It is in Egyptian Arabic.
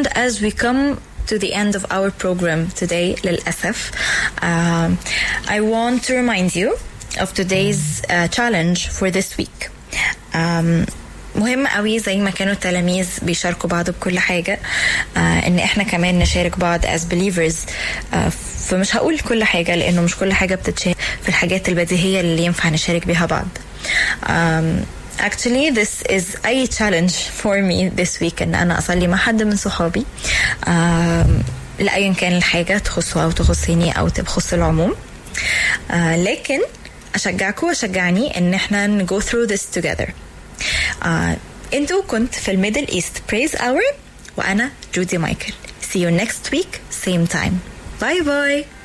And as we come to the end of our program today, للأسف, um, I want to remind you of today's uh, challenge for this week. Um, مهم قوي زي ما كانوا التلاميذ بيشاركوا بعض بكل حاجة آه ان احنا كمان نشارك بعض as believers آه فمش هقول كل حاجة لانه مش كل حاجة بتتشارك في الحاجات البديهية اللي ينفع نشارك بيها بعض um, actually this is a challenge for me this week ان انا اصلي مع حد من صحابي um, لايا كان الحاجة تخصه او تخصني او تخص العموم آه لكن اشجعكم واشجعني ان احنا نجو through this together آه انتوا كنت في الميدل ايست بريز اور وانا جودي مايكل see you next week same time باي باي